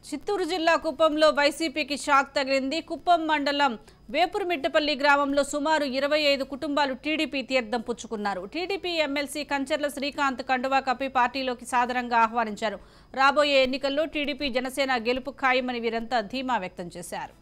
చిత్తూరు జిల్లా కుప్పంలో వైసీపీకి షాక్ తగిలింది కుప్పం మండలం వేపురుమిట్టపల్లి గ్రామంలో సుమారు ఇరవై ఐదు కుటుంబాలు టీడీపీ తీర్థం పుచ్చుకున్నారు టీడీపీ ఎమ్మెల్సీ కంచర్ల శ్రీకాంత్ కండువా కప్పి పార్టీలోకి సాదరంగా ఆహ్వానించారు రాబోయే ఎన్నికల్లో టీడీపీ జనసేన గెలుపు ఖాయమని వీరంతా ధీమా వ్యక్తం చేశారు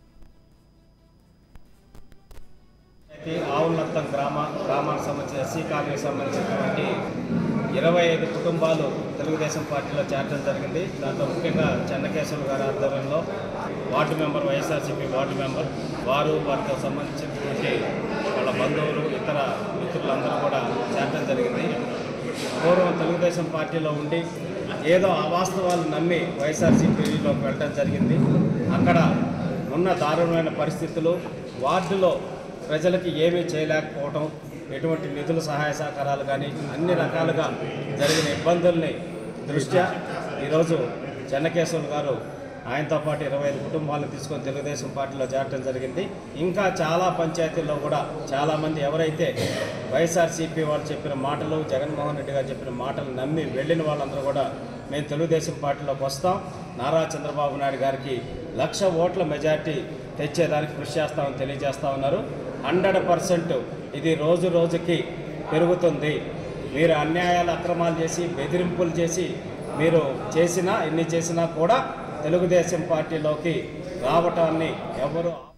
అయితే ఆవులత్తం గ్రామ గ్రామానికి సంబంధించిన ఎస్సీ కాలనీకి సంబంధించినటువంటి ఇరవై ఐదు కుటుంబాలు తెలుగుదేశం పార్టీలో చేరడం జరిగింది దాంట్లో ముఖ్యంగా చెన్నకేశ్వర గారి ఆధ్వర్యంలో ward member YSRCP ward member వారు వారితో సంబంధించినటువంటి వాళ్ళ బంధువులు ఇతర మిత్రులందరూ కూడా చేరడం జరిగింది పూర్వం తెలుగుదేశం పార్టీలో ఉండి ఏదో అవాస్తవాలు నమ్మి వైఎస్ఆర్సీపీలోకి వెళ్ళడం జరిగింది అక్కడ ఉన్న దారుణమైన పరిస్థితులు వార్డులో ప్రజలకి ఏమీ చేయలేకపోవడం ఎటువంటి నిధుల సహాయ సహకారాలు కానీ అన్ని రకాలుగా జరిగిన ఇబ్బందుల్ని దృష్ట్యా ఈరోజు చెన్నకేశ్వర్ గారు ఆయనతో పాటు ఇరవై ఐదు కుటుంబాలను తీసుకొని తెలుగుదేశం పార్టీలో చేరడం జరిగింది ఇంకా చాలా పంచాయతీల్లో కూడా చాలామంది ఎవరైతే వైఎస్ఆర్సీపీ వాళ్ళు చెప్పిన మాటలు జగన్మోహన్ రెడ్డి గారు చెప్పిన మాటలు నమ్మి వెళ్ళిన వాళ్ళందరూ కూడా మేము తెలుగుదేశం పార్టీలోకి వస్తాం నారా చంద్రబాబు నాయుడు గారికి లక్ష ఓట్ల మెజార్టీ తెచ్చేదానికి కృషి చేస్తామని తెలియజేస్తా ఉన్నారు హండ్రెడ్ పర్సెంట్ ఇది రోజు రోజుకి పెరుగుతుంది మీరు అన్యాయాలు అక్రమాలు చేసి బెదిరింపులు చేసి మీరు చేసినా ఎన్ని చేసినా కూడా తెలుగుదేశం పార్టీలోకి రావటాన్ని ఎవరు